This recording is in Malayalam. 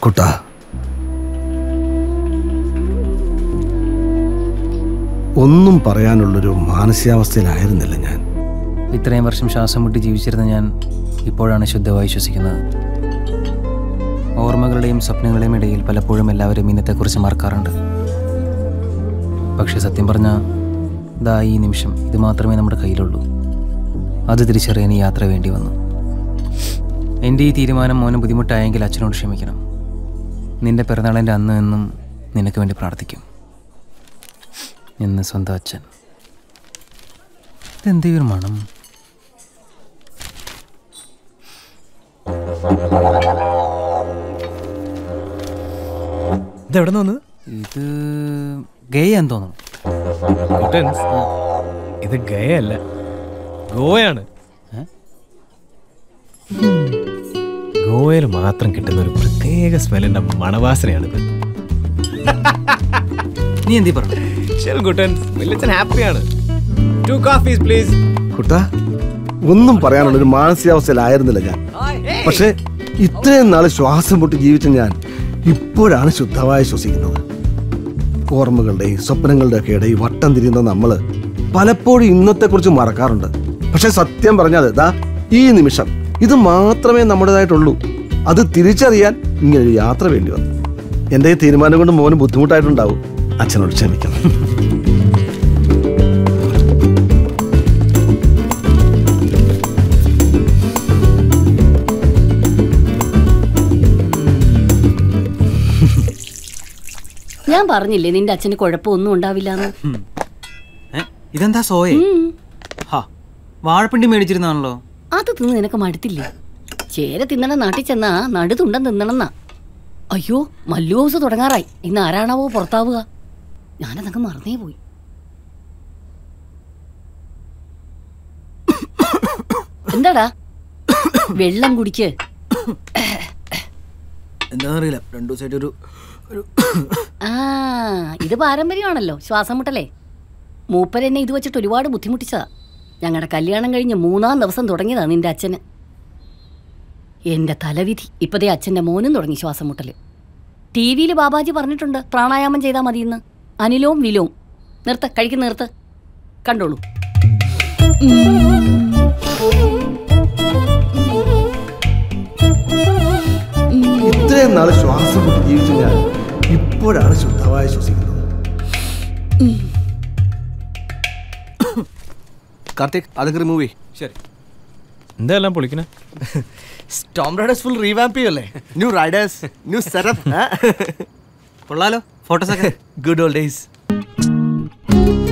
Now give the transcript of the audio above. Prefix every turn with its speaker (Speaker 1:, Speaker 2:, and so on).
Speaker 1: കുട്ടാ ഒന്നും പറയാനുള്ളൊരു മാനസികാവസ്ഥയിലായിരുന്നില്ല ഞാൻ
Speaker 2: ഇത്രയും വർഷം ശ്വാസം മുട്ടി ജീവിച്ചിരുന്ന ഞാൻ ഇപ്പോഴാണ് ശുദ്ധമായി ശ്വസിക്കുന്നത് ഓർമ്മകളുടെയും സ്വപ്നങ്ങളുടെയും ഇടയിൽ പലപ്പോഴും എല്ലാവരും ഇന്നത്തെക്കുറിച്ച് മറക്കാറുണ്ട് പക്ഷെ സത്യം പറഞ്ഞാൽ ദാ ഈ നിമിഷം ഇത് മാത്രമേ നമ്മുടെ കയ്യിലുള്ളൂ അത് തിരിച്ചറിയാൻ ഈ യാത്ര വേണ്ടി വന്നു എൻ്റെ ഈ തീരുമാനം മോന് ബുദ്ധിമുട്ടായെങ്കിൽ അച്ഛനോട് ക്ഷമിക്കണം നിന്റെ പിറന്നാളിൻ്റെ അന്ന് എന്നും നിനക്ക് വേണ്ടി പ്രാർത്ഥിക്കും എന്ന് സ്വന്തം അച്ഛൻ ഇതെന്തേ ഒരു മണം
Speaker 3: ഇതെവിടെ നിന്ന് വന്നത്
Speaker 2: ഇത് ഗെയാന്ന് തോന്നുന്നു
Speaker 3: കുട്ടൻസ്, ഇത് ഗയല്ല ഗോവയാണ്
Speaker 2: ഏ?
Speaker 3: ഗോവയിൽ മാത്രം കിട്ടുന്ന ഒരു പ്രത്യേക സ്മെല്ലിന്റെ മണവാസനയാണിത്
Speaker 2: നീ എന്തീ പറഞ്ഞു
Speaker 3: ശരി കുട്ടൻസ് വലിയച്ഛൻ ഹാപ്പിയാണ് ടു കോഫീസ് പ്ലീസ്
Speaker 1: കുട്ടാ ഒന്നും പറയാനുള്ളൊരു മാനസികാവസ്ഥയിലായിരുന്നില്ല ഞാൻ പക്ഷേ ഇത്രയും നാൾ ശ്വാസം പൊട്ടി ജീവിച്ച ഞാൻ ഇപ്പോഴാണ് ശുദ്ധമായി ശ്വസിക്കുന്നത് ഓർമ്മകളുടെയും സ്വപ്നങ്ങളുടെയും ഒക്കെ ഇടയിൽ വട്ടം തിരിയുന്ന നമ്മൾ പലപ്പോഴും ഇന്നത്തെക്കുറിച്ച് മറക്കാറുണ്ട് പക്ഷെ സത്യം പറഞ്ഞാൽ ദാ ഈ നിമിഷം ഇത് മാത്രമേ നമ്മുടേതായിട്ടുള്ളൂ അത് തിരിച്ചറിയാൻ ഇങ്ങനെ ഒരു യാത്ര വേണ്ടി വന്നു എൻ്റെ ഈ തീരുമാനം കൊണ്ട് മോന് ബുദ്ധിമുട്ടായിട്ടുണ്ടാവും അച്ഛനോട് ക്ഷമിക്കണം
Speaker 4: ഞാൻ പറഞ്ഞില്ലേ നിന്റെ അച്ഛന് കുഴപ്പമൊന്നും ഉണ്ടാവില്ലാന്ന്
Speaker 2: ഏ? ഇതെന്താ സോയെ ഹാ വാഴപ്പിണ്ടി മേടിച്ചിരുന്നാണല്ലോ
Speaker 4: അത് തിന്ന് നിനക്ക് മടുത്തില്ലേ ചേര തിന്നണ നാട്ടിൽ ചെന്നാ നടുതുണ്ടം തിന്നണമെന്നാ അയ്യോ മല്ലു ഹൗസ് തുടങ്ങാറായി ഇന്ന് ആരാണാവോ പുറത്താവുക ഞാനതൊക്കെ മറന്നേ പോയി എന്താടാ വെള്ളം കുടിക്ക്
Speaker 2: എന്താണെന്നറിയില്ല രണ്ടു ദിവസമായിട്ട് ഒരു ഒരു
Speaker 4: ആ ഇത് പാരമ്പര്യമാണല്ലോ ശ്വാസം മുട്ടലേ മൂപ്പരെന്നെ ഇത് വെച്ചിട്ട് ഒരുപാട് ബുദ്ധിമുട്ടിച്ചതാ ഞങ്ങളുടെ കല്യാണം കഴിഞ്ഞ് മൂന്നാം ദിവസം തുടങ്ങിയതാ നിന്റെ അച്ഛന് എന്റെ തലവിധി ഇപ്പതേ അച്ഛന്റെ മോനും തുടങ്ങി ശ്വാസം മുട്ടല് ടി വിയിൽ ബാബാജി പറഞ്ഞിട്ടുണ്ട് പ്രാണായാമം ചെയ്താൽ മതിയെന്ന് അനിലോം വിലോം നിർത്ത കഴിക്കുന്ന നിർത്ത് കണ്ടോളൂ
Speaker 1: ഇത്രയും നാൾ ശ്വാസം പൊട്ടി ജീവിച്ച ഞാൻ ഇപ്പോഴാണ് ശുദ്ധമായി ശ്വസിക്കുന്നത്
Speaker 5: കാർത്തിക് അതൊക്കെ റിമൂവ് ചെയ്യ്
Speaker 2: ശരി
Speaker 3: എന്താ എല്ലാം പൊളിക്കണേ
Speaker 5: സ്റ്റോം റൈഡേഴ്സ് ഫുൾ റീവാമ്പ് ചെയ്യല്ലേ ന്യൂ റൈഡേഴ്സ് ന്യൂ സെറ്റപ്പ്
Speaker 2: കൊള്ളാലോ ഫോട്ടോസൊക്കെ
Speaker 5: ഗുഡ് ഓൾഡ് ഡേയ്സ്